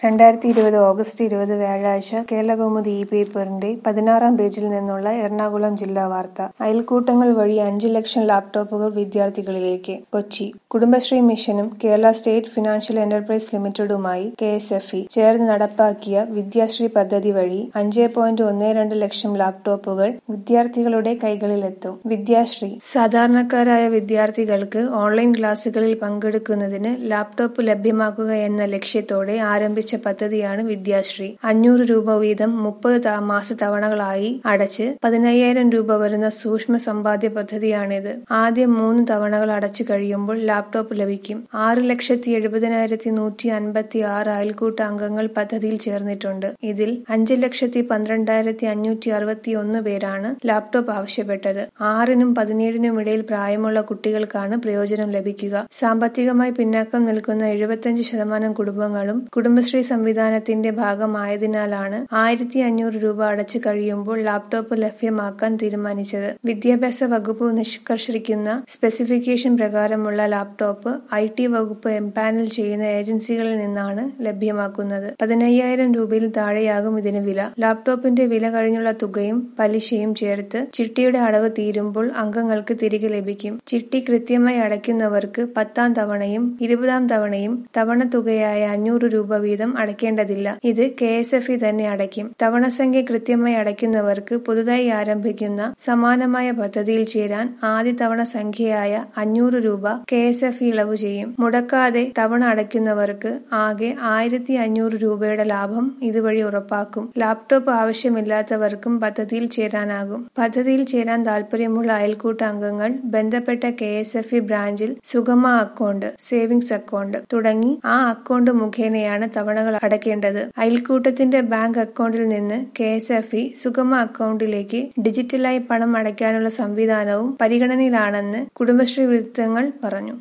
രണ്ടായിരത്തി ഇരുപത് ഓഗസ്റ്റ് ഇരുപത് വ്യാഴാഴ്ച കേരളകൗമുദി ഇ പേപ്പറിന്റെ പതിനാറാം പേജിൽ നിന്നുള്ള എറണാകുളം ജില്ലാ വാർത്ത അയൽക്കൂട്ടങ്ങൾ വഴി അഞ്ച് ലക്ഷം ലാപ്ടോപ്പുകൾ വിദ്യാർത്ഥികളിലേക്ക് കൊച്ചി കുടുംബശ്രീ മിഷനും കേരള സ്റ്റേറ്റ് ഫിനാൻഷ്യൽ എന്റർപ്രൈസ് ലിമിറ്റഡുമായി കെ എസ് എഫ് ഇ ചേർന്ന് നടപ്പാക്കിയ വിദ്യാശ്രീ പദ്ധതി വഴി അഞ്ച് പോയിന്റ് ഒന്ന് രണ്ട് ലക്ഷം ലാപ്ടോപ്പുകൾ വിദ്യാർത്ഥികളുടെ കൈകളിലെത്തും വിദ്യാശ്രീ സാധാരണക്കാരായ വിദ്യാർത്ഥികൾക്ക് ഓൺലൈൻ ക്ലാസുകളിൽ പങ്കെടുക്കുന്നതിന് ലാപ്ടോപ്പ് ലഭ്യമാക്കുക എന്ന ലക്ഷ്യത്തോടെ ആരംഭിച്ച പദ്ധതിയാണ് വിദ്യാശ്രീ അഞ്ഞൂറ് രൂപ വീതം മുപ്പത് ത- മാസത്തവണകളായി അടച്ച് പതിനയ്യായിരം രൂപ വരുന്ന സൂക്ഷ്മ സമ്പാദ്യ പദ്ധതിയാണിത് ആദ്യം മൂന്ന് തവണകൾ അടച്ചു കഴിയുമ്പോൾ ലാപ്ടോപ്പ് ലഭിക്കും ആറ് ലക്ഷത്തി എഴുപതിനായിരത്തി നൂറ്റി അൻപത്തി ആറ് അയൽക്കൂട്ട അംഗങ്ങൾ പദ്ധതിയിൽ ചേർന്നിട്ടുണ്ട് ഇതിൽ അഞ്ച് ലക്ഷത്തി പന്ത്രണ്ടായിരത്തി അഞ്ഞൂറ്റി അറുപത്തി ഒന്ന് പേരാണ് ലാപ്ടോപ്പ് ആവശ്യപ്പെട്ടത് ആറിനും പതിനേഴിനും ഇടയിൽ പ്രായമുള്ള കുട്ടികൾക്കാണ് പ്രയോജനം ലഭിക്കുക സാമ്പത്തികമായി പിന്നാക്കം നിൽക്കുന്ന എഴുപത്തിയഞ്ച് ശതമാനം കുടുംബങ്ങളും കുടുംബശ്രീ സംവിധാനത്തിന്റെ ഭാഗമായതിനാലാണ് ആയിരത്തി അഞ്ഞൂറ് രൂപ അടച്ചു കഴിയുമ്പോൾ ലാപ്ടോപ്പ് ലഭ്യമാക്കാൻ തീരുമാനിച്ചത് വിദ്യാഭ്യാസ വകുപ്പ് നിഷ്കർഷിക്കുന്ന സ്പെസിഫിക്കേഷൻ പ്രകാരമുള്ള ലാപ്ടോപ്പ് ഐ ടി വകുപ്പ് എംപാനൽ ചെയ്യുന്ന ഏജൻസികളിൽ നിന്നാണ് ലഭ്യമാക്കുന്നത് പതിനയ്യായിരം രൂപയിൽ താഴെയാകും ഇതിന് വില ലാപ്ടോപ്പിന്റെ വില കഴിഞ്ഞുള്ള തുകയും പലിശയും ചേർത്ത് ചിട്ടിയുടെ അടവ് തീരുമ്പോൾ അംഗങ്ങൾക്ക് തിരികെ ലഭിക്കും ചിട്ടി കൃത്യമായി അടയ്ക്കുന്നവർക്ക് പത്താം തവണയും ഇരുപതാം തവണയും തവണ തുകയായ അഞ്ഞൂറ് രൂപ വീതം അടയ്ക്കേണ്ടതില്ല ഇത് കെ എസ് എഫ് ഇ തന്നെ അടയ്ക്കും തവണ സംഖ്യ കൃത്യമായി അടയ്ക്കുന്നവർക്ക് പുതുതായി ആരംഭിക്കുന്ന സമാനമായ പദ്ധതിയിൽ ചേരാൻ ആദ്യ തവണ സംഖ്യയായ അഞ്ഞൂറ് രൂപ കെ എസ് എഫ് ഇ ഇളവ് ചെയ്യും മുടക്കാതെ തവണ അടയ്ക്കുന്നവർക്ക് ആകെ ആയിരത്തി അഞ്ഞൂറ് രൂപയുടെ ലാഭം ഇതുവഴി ഉറപ്പാക്കും ലാപ്ടോപ്പ് ആവശ്യമില്ലാത്തവർക്കും പദ്ധതിയിൽ ചേരാനാകും പദ്ധതിയിൽ ചേരാൻ താൽപര്യമുള്ള അയൽക്കൂട്ട അംഗങ്ങൾ ബന്ധപ്പെട്ട കെ എസ് എഫ് ഇ ബ്രാഞ്ചിൽ സുഗമ അക്കൗണ്ട് സേവിങ്സ് അക്കൗണ്ട് തുടങ്ങി ആ അക്കൗണ്ട് മുഖേനയാണ് തവണകൾ അടയ്ക്കേണ്ടത് അയൽക്കൂട്ടത്തിന്റെ ബാങ്ക് അക്കൗണ്ടിൽ നിന്ന് കെ എസ് എഫ് ഇ സുഗമ അക്കൗണ്ടിലേക്ക് ഡിജിറ്റലായി പണം അടയ്ക്കാനുള്ള സംവിധാനവും പരിഗണനയിലാണെന്ന് കുടുംബശ്രീ വൃത്തങ്ങൾ പറഞ്ഞു